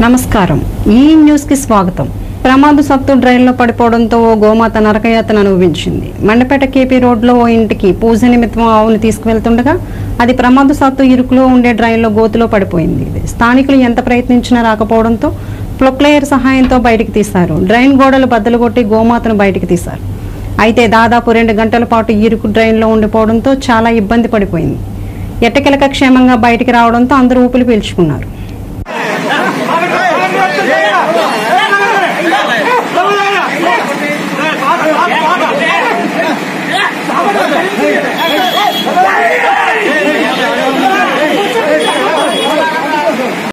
నమస్కారం ఈ న్యూస్ కి స్వాగతం ప్రమాద సత్తు డ్రైన్లో పడిపోవడంతో ఓ గోమాత నరకయాతన అనుభవించింది మండపేట కేపీ రోడ్లో ఓ ఇంటికి పూజ నిమిత్తం ఆవును తీసుకువెళ్తుండగా అది ప్రమాద సత్తు ఇరుకులో ఉండే డ్రైన్లో గోతులో పడిపోయింది స్థానికులు ఎంత ప్రయత్నించినా రాకపోవడంతో ప్రొక్లేయర్ సహాయంతో బయటికి తీశారు డ్రైన్ గోడలు బద్దలు కొట్టి గోమాతను బయటికి తీశారు అయితే దాదాపు రెండు గంటల పాటు ఇరుకు డ్రైన్లో ఉండిపోవడంతో చాలా ఇబ్బంది పడిపోయింది ఎట్టకెలక క్షేమంగా బయటికి రావడంతో అందరూ ఊపిరి పీల్చుకున్నారు